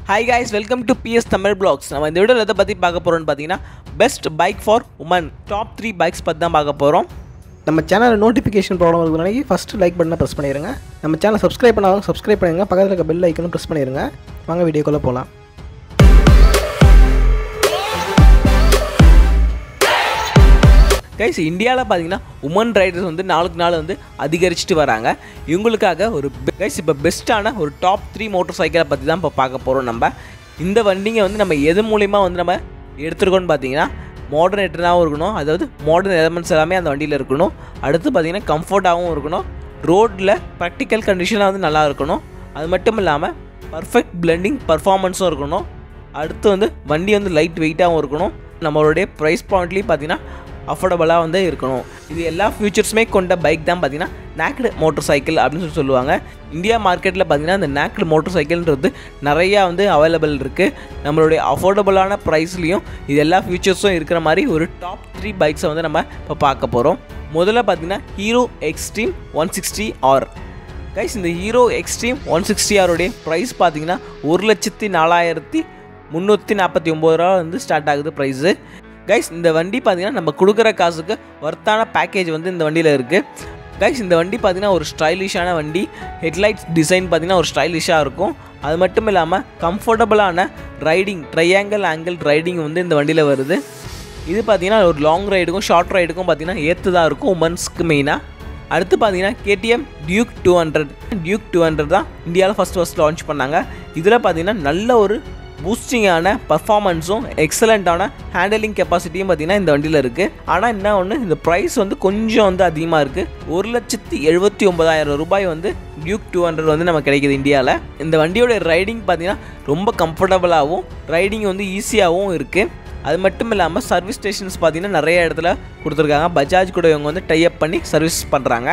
hi guys welcome to PS Tamil blogs நம்ம இந்த வீடியோவில் எதை பற்றி பார்க்க போகிறோம்னு பார்த்தீங்கன்னா best bike for women top three bikes பற்றி தான் பார்க்க போகிறோம் நம்ம சேனலில் நோட்டிஃபிகேஷன் ப்ராப்ளம் இருக்கிறனால ஃபஸ்ட்டு லைக் பட்டனை ப்ரெஸ் பண்ணிடுங்க நம்ம சேனல் சப்ஸ்கிரைப் பண்ணாலும் சப்ஸ்கிரைப் பண்ணுங்க பக்கத்தில் இருக்க பெல் ஐக்கனும் ப்ரெஸ் பண்ணிடுங்க வாங்க வீடியோக்குள்ளே போகலாம் கைஸ் இந்தியாவில் பார்த்தீங்கன்னா உமன் ரைடர்ஸ் வந்து நாளுக்கு நாள் வந்து அதிகரிச்சுட்டு வராங்க இவங்களுக்காக ஒரு கைஸ் இப்போ பெஸ்ட்டான ஒரு டாப் த்ரீ மோட்டர் சைக்கிளை பற்றி தான் இப்போ பார்க்க போகிறோம் நம்ம இந்த வண்டிங்க வந்து நம்ம எது மூலிமா வந்து நம்ம எடுத்துருக்கோம்னு பார்த்தீங்கன்னா மாடர்ன் எட்டனாகவும் இருக்கணும் அதாவது மாடர்ன் எலமெண்ட்ஸ் எல்லாமே அந்த வண்டியில் இருக்கணும் அடுத்து பார்த்தீங்கன்னா கம்ஃபர்ட்டாகவும் இருக்கணும் ரோட்டில் ப்ராக்டிக்கல் கண்டிஷனாக வந்து நல்லா இருக்கணும் அது மட்டும் இல்லாமல் பர்ஃபெக்ட் பிளெண்டிங் பர்ஃபார்மன்ஸும் இருக்கணும் அடுத்து வந்து வண்டி வந்து லைட் வெயிட்டாகவும் இருக்கணும் நம்மளுடைய ப்ரைஸ் பாயிண்ட்லேயும் பார்த்தீங்கன்னா அஃபோர்டபுளாக வந்து இருக்கணும் இது எல்லா ஃபியூச்சர்ஸுமே கொண்ட பைக் தான் பார்த்தீங்கன்னா நேக்டு மோட்டர் சைக்கிள் அப்படின்னு சொல்லி சொல்லுவாங்க இந்தியா மார்க்கெட்டில் பார்த்தீங்கன்னா இந்த நேக்டு மோட்டர் சைக்கிள்ன்றது நிறையா வந்து அவைலபிள் இருக்குது நம்மளுடைய அஃபோர்டபுளான ப்ரைஸ்லேயும் இது எல்லா ஃபியூச்சர்ஸும் இருக்கிற மாதிரி ஒரு டாப் த்ரீ பைக்ஸை வந்து நம்ம இப்போ பார்க்க போகிறோம் முதல்ல பார்த்தீங்கன்னா Hero Xtreme one sixty R guys இந்த ஹீரோ எக்ஸ்ட்ரீம் ஒன் சிக்ஸ்டி ஆருடைய ப்ரைஸ் பார்த்தீங்கன்னா ஒரு லட்சத்தி நாலாயிரத்தி முந்நூற்றி நாற்பத்தி ஒம்பது ரூபா வந்து ஸ்டார்ட் ஆகுது ப்ரைஸு கைஸ் இந்த வண்டி பார்த்தீங்கன்னா நம்ம கொடுக்குற காசுக்கு ஒர்த்தான பேக்கேஜ் வந்து இந்த வண்டியில் இருக்குது கைஸ் இந்த வண்டி பார்த்தீங்கன்னா ஒரு ஸ்டைலிஷான வண்டி ஹெட்லைட்ஸ் டிசைன் பார்த்தீங்கன்னா ஒரு ஸ்டைலிஷாக இருக்கும் அது மட்டும் இல்லாமல் கம்ஃபர்டபுளான ரைடிங் ட்ரையாங்கிள் ஆங்கிள் ரைடிங் வந்து இந்த வண்டியில் வருது இது பார்த்தீங்கன்னா ஒரு லாங் ரைடுக்கும் ஷார்ட் ரைடுக்கும் பார்த்தீங்கன்னா ஏற்றுதான் இருக்கும் உமன்ஸ்க்கு மெயினாக அடுத்து பார்த்தீங்கன்னா KTM Duke two hundred Duke two hundred தான் இந்தியாவில் ஃபஸ்ட் ஃபஸ்ட் லான்ச் பண்ணாங்க இதில் பார்த்தீங்கன்னா நல்ல ஒரு பூஸ்டிங்கான பர்ஃபார்மன்ஸும் எக்ஸலண்ட்டான ஹேண்டலிங் கெப்பாசிட்டியும் பார்த்தீங்கன்னா இந்த வண்டியில் இருக்குது ஆனால் என்ன ஒன்று இந்த ப்ரைஸ் வந்து கொஞ்சம் வந்து அதிகமாக இருக்குது ஒரு லட்சத்தி எழுபத்தி ஒன்பதாயிரம் ரூபாய் வந்து டியூக் டூ ஹண்ட்ரட் வந்து நம்ம கிடைக்குது இந்தியாவில் இந்த வண்டியோட ரைடிங் பார்த்தீங்கன்னா ரொம்ப கம்ஃபர்டபுளாகவும் ரைடிங் வந்து ஈஸியாகவும் இருக்குது அது மட்டும் இல்லாமல் சர்வீஸ் ஸ்டேஷன்ஸ் பார்த்தீங்கன்னா நிறைய இடத்துல கொடுத்துருக்காங்க பஜாஜ் கூட இவங்க வந்து டைப் பண்ணி சர்வீஸ் பண்ணுறாங்க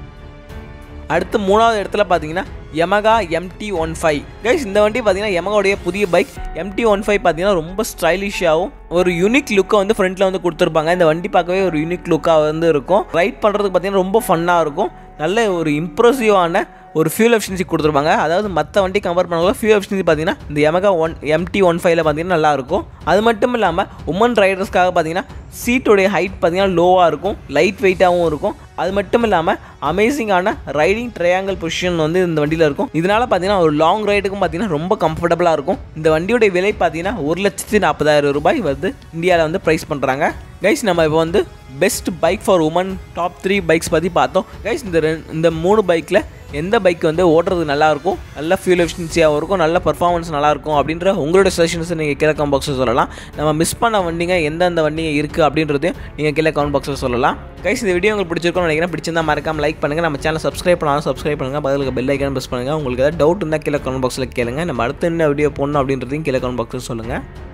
அடுத்து மூணாவது இடத்துல பார்த்தீங்கன்னா Yamaha MT one five guys இந்த வண்டி பார்த்தீங்கன்னா யமகாவுடைய புதிய பைக் எம்டி ஒன் ஃபைவ் பார்த்தீங்கன்னா ரொம்ப ஸ்டைலிஷாகவும் ஒரு யூனிக் லுக்கை வந்து ஃப்ரண்ட்டில் வந்து கொடுத்துருப்பாங்க இந்த வண்டி பார்க்கவே ஒரு யூனிக் லுக்காக வந்து இருக்கும் ரைட் பண்ணுறதுக்கு பார்த்தீங்கன்னா ரொம்ப ஃபன்னாக இருக்கும் நல்ல ஒரு இம்ப்ரெசிவான ஒரு ஃபியூல் எஃபிஷியன்சி கொடுத்துருப்பாங்க அதாவது மற்ற வண்டி கம்பேர் பண்ணலாம் ஃபியூல் எஃபிஷியன்சி பார்த்தீங்கன்னா இந்த யமகா ஒன் எம்டி ஒன் ஃபைவ்ல பார்த்தீங்கன்னா நல்லாயிருக்கும் அது மட்டும் இல்லாமல் உமன் ரைடர்ஸ்க்காக பார்த்தீங்கன்னா சீட்டோடைய ஹைட் பார்த்தீங்கன்னா லோவாக இருக்கும் லைட் வெயிட்டாகவும் இருக்கும் அது மட்டும் இல்லாமல் அமேசிங்கான ரைடிங் ட்ரையாங்கிள் பொசிஷன் வந்து இந்த வண்டியில் இருக்கும் இதனால் பார்த்தீங்கன்னா ஒரு லாங் ரைடுக்கும் பார்த்தீங்கன்னா ரொம்ப கம்ஃபர்டபுளாக இருக்கும் இந்த வண்டியோடைய விலை பார்த்தீங்கன்னா ஒரு லட்சத்தி நாற்பதாயிரம் ரூபாய் வந்து இந்தியாவில் வந்து ப்ரைஸ் பண்ணுறாங்க கைஸ் நம்ம இப்போ வந்து best bike for women top three bikes பற்றி பார்த்தோம் கைஸ் இந்த ரெ இந்த மூணு பைக்கில் எந்த பைக் வந்து ஓட்டுறது நல்லாயிருக்கும் நல்ல ஃபியூல் எஃபிஷியன்சியாகவும் இருக்கும் நல்ல பர்ஃபார்மன்ஸ் நல்லாயிருக்கும் அப்படின்ற உங்களோட சஜஷன்ஸ் நீங்கள் கீழே கமெண்ட் பாக்ஸில் சொல்லலாம் நம்ம மிஸ் பண்ண வண்டிங்க எந்தெந்த வண்டிங்க இருக்குது அப்படின்றதையும் நீங்கள் கீழே கமெண்ட் பாக்ஸில் சொல்லலாம் கைஸ் இந்த வீடியோ உங்களுக்கு பிடிச்சிருக்கும்னு நினைக்கிறேன் பிடிச்சிருந்தா மறக்காம லைக் பண்ணுங்கள் நம்ம சேனல் சப்ஸ்கிரைப் பண்ணாலும் சப்ஸ்கிரைப் பண்ணுங்கள் பதிலுக்கு பெல் ஐக்கான் ப்ரெஸ் பண்ணுங்கள் உங்களுக்கு ஏதாவது டவுட் இருந்தால் கீழே கமெண்ட் பாக்ஸில் கேளுங்க நம்ம அடுத்து என்ன வீடியோ போடணும் அப்படின்றதையும் கீழே கமெண்ட் பாக்ஸில் சொல்லுங்கள்